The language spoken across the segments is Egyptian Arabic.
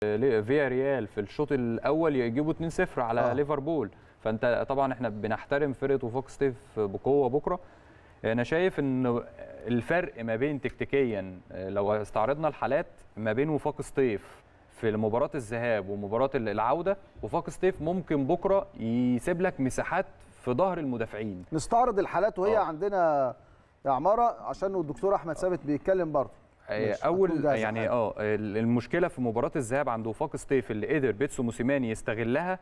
فيا ريال في الشوط الاول يجيبوا 2-0 على آه. آه. ليفربول فانت طبعا احنا بنحترم فرقه وفوق ستيف بقوه بكره انا شايف ان الفرق ما بين تكتيكيا لو استعرضنا الحالات ما بين وفاق سطيف في مباراه الذهاب ومباراه العوده وفاق سطيف ممكن بكره يسيب لك مساحات في ظهر المدافعين نستعرض الحالات وهي آه. عندنا يا عماره عشان الدكتور احمد ثابت بيتكلم برضه آه، ماشي، هتكون اول جاهزة يعني حالا. اه المشكله في مباراه الذهاب عند وفاق ستيف اللي قدر بيتسو موسيماني يستغلها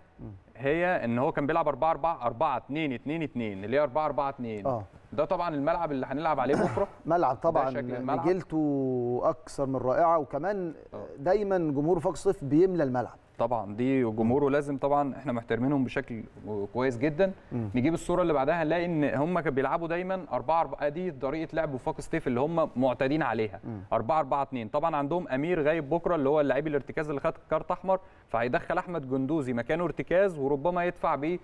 هي ان هو كان بيلعب 4 4 4 2 2 2 اللي هي 4 4 2 اه ده طبعا الملعب اللي هنلعب عليه بكره ملعب طبعا شكل الملعب. نجيلته اكثر من رائعه وكمان آه. دايما جمهور فوق صيف بيملى الملعب طبعا دي جمهوره لازم طبعا احنا محترمينهم بشكل كويس جدا مم. نجيب الصوره اللي بعدها هنلاقي ان هم كانوا بيلعبوا دايما 4 4 دي طريقه لعب وفاق ستيف اللي هم معتادين عليها 4 4 2 طبعا عندهم امير غايب بكره اللي هو اللاعب الارتكاز اللي خد كارت احمر فهيدخل احمد جندوزي مكانه ارتكاز وربما يدفع بيه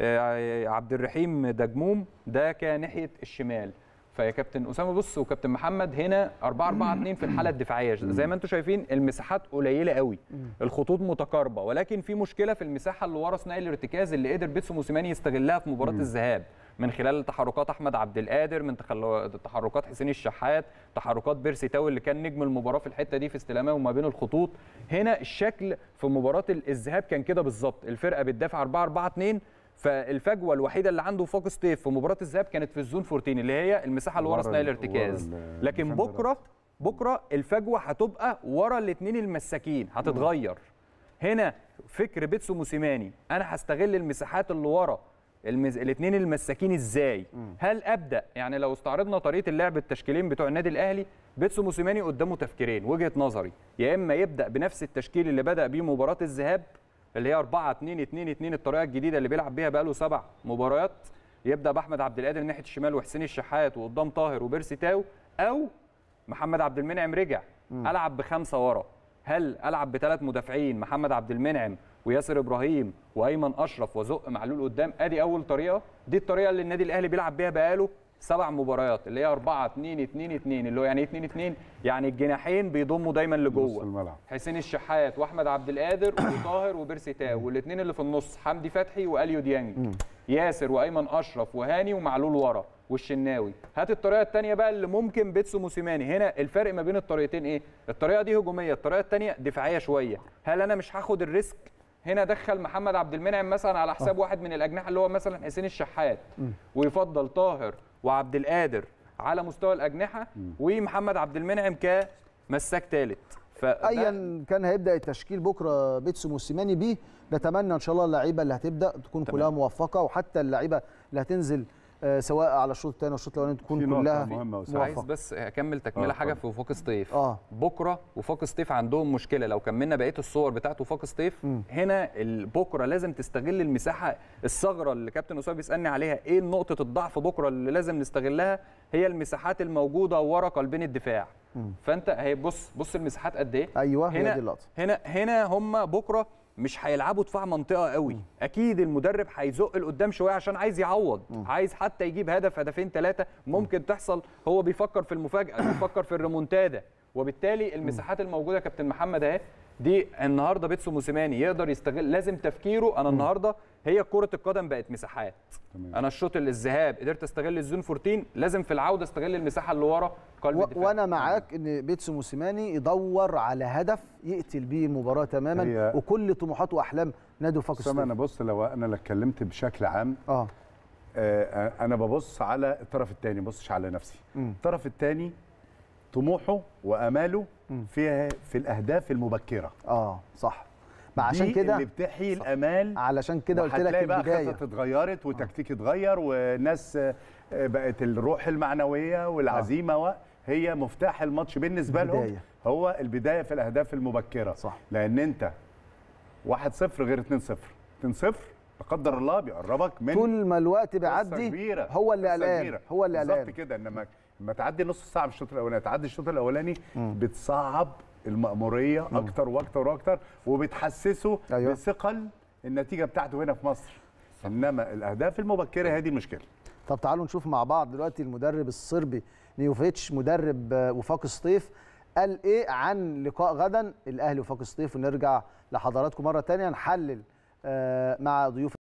آه، عبد الرحيم دجموم ده كناحيه الشمال فيا كابتن اسامه بص وكابتن محمد هنا 4 4 2 في الحاله الدفاعيه زي ما انتم شايفين المساحات قليله قوي الخطوط متقاربه ولكن في مشكله في المساحه اللي ورا ثنائي الارتكاز اللي قدر بيتسو موسيماني يستغلها في مباراه الذهاب من خلال تحركات احمد عبد القادر من تخل- تحركات حسين الشحات تحركات بيرسي تاو اللي كان نجم المباراه في الحته دي في استلامه وما بين الخطوط هنا الشكل في مباراه ال- الذهاب كان كده بالظبط الفرقه بتدافع 4 4 2 فالفجوه الوحيده اللي عنده فوق ستيف في مباراه الذهاب كانت في الزون 14 اللي هي المساحه اللي ورا ورا ثنائي ال- الارتكاز ورا ال- لكن الديفندر. بكره بكره الفجوه هتبقى ورا الاثنين المساكين هتتغير هنا فكر بيتسو موسيماني انا هستغل المساحات اللي ورا المز... الاثنين المساكين ازاي هل ابدا يعني لو استعرضنا طريقه اللعب التشكيلين بتوع النادي الاهلي بيتسو موسيماني قدامه تفكيرين وجهه نظري يا اما يبدا بنفس التشكيل اللي بدا بيه مباراه الذهاب اللي هي 4 2 2 2 الطريقه الجديده اللي بيلعب بيها بقاله سبع مباريات يبدا باحمد عبد القادر ناحيه الشمال وحسين الشحات وقدام طاهر وبيرسي تاو او محمد عبد المنعم رجع العب بخمسه ورا هل العب بثلاث مدافعين محمد عبد المنعم وياسر ابراهيم وايمن اشرف وزق معلول قدام ادي اول طريقه دي الطريقه اللي النادي الاهلي بيلعب بيها بقاله سبع مباريات اللي هي 4 2 2 2 اللي هو يعني 2 2 يعني الجناحين بيضموا دايما نص لجوه الملعب حسين الشحات واحمد عبد القادر وطاهر وبيرسي تاو والاثنين اللي في النص حمدي فتحي واليو ديانج ياسر وايمن اشرف وهاني ومعلول ورا والشناوي هات الطريقه الثانيه بقى اللي ممكن بيتسو موسيماني هنا الفرق ما بين الطريقتين ايه الطريقه دي هجوميه الطريقه الثانيه دفاعيه شويه هل انا مش هاخد الريسك هنا دخل محمد عبد المنعم مثلا على حساب واحد من الاجنحه اللي هو مثلا حسين الشحات ويفضل طاهر وعبد القادر على مستوى الاجنحه ومحمد عبد المنعم كمساك ثالث ايا كان هيبدا التشكيل بكره بيتسو موسيماني بيه نتمنى ان شاء الله اللعيبه اللي هتبدا تكون تمام. كلها موفقه وحتى اللعيبه اللي هتنزل آه، سواء على الشوط الثاني والشوط الاولاني في تكون نقطة كلها مهمة يا أستاذ. عايز موفقه بس اكمل تكمله آه، حاجه اتفضل. في وفاق سطيف اه بكره وفاق سطيف عندهم مشكله لو كملنا بقيه الصور بتاعت وفاق سطيف مم. هنا ال- بكره لازم تستغل المساحه الثغره اللي كابتن اسامه بيسالني عليها ايه نقطه الضعف بكره اللي لازم نستغلها هي المساحات الموجوده ورا قلبين الدفاع مم. فانت هي بص بص المساحات قد ايه ايوه هي هنا دي اللقطه هنا هنا هم بكره مش هيلعبوا دفاع منطقه قوي اكيد المدرب هيزق لقدام شويه عشان عايز يعوض عايز حتى يجيب هدف هدفين ثلاثه ممكن تحصل هو بيفكر في المفاجاه بيفكر في الريمونتادا وبالتالي المساحات الموجوده يا كابتن محمد اهي دي النهارده بيتسو موسيماني يقدر يستغل لازم تفكيره انا النهارده هي كره القدم بقت مساحات تمام. انا الشوط الذهاب قدرت استغل الزون 14 لازم في العوده استغل المساحه اللي ورا قلب و- الدفاع وانا معاك ان بيتسو موسيماني يدور على هدف يقتل بيه المباراه تماما هي- وكل طموحات واحلام نادي وفاق اسامه انا ستيف بص لو انا لو اتكلمت بشكل عام اه آه، انا ببص على الطرف الثاني ما ببصش على نفسي مم. الطرف الثاني طموحه واماله مم. في في الاهداف المبكره اه صح ما عشان دي كده اللي بتحيي صح. الامال علشان كده قلت لك وهتلاقي بقى البدايه خطط اتغيرت وتكتيك اتغير والناس آه، بقت الروح المعنويه والعزيمه و- هي مفتاح الماتش بالنسبه لهم البداية. هو البدايه في الاهداف المبكره صح. لان انت 1-0 غير 2-0 2-0 لا قدر الله بيقربك من طول ما الوقت قصة بيعدي كبيرة هو اللي قصة قلقان كبيرة. هو اللي بالظبط قلقان كده انما لما تعدي نص ساعه من الشوط الاولاني تعدي الشوط الاولاني بتصعب المأمورية أكتر وأكتر وأكتر وبتحسسه أيوة. بثقل النتيجة بتاعته هنا في مصر إنما الأهداف المبكرة هي دي المشكلة طب تعالوا نشوف مع بعض دلوقتي المدرب الصربي نيوفيتش مدرب آه، وفاق سطيف قال ايه عن لقاء غدا الاهلي وفاق سطيف ونرجع لحضراتكم مره تانية نحلل آه، مع ضيوف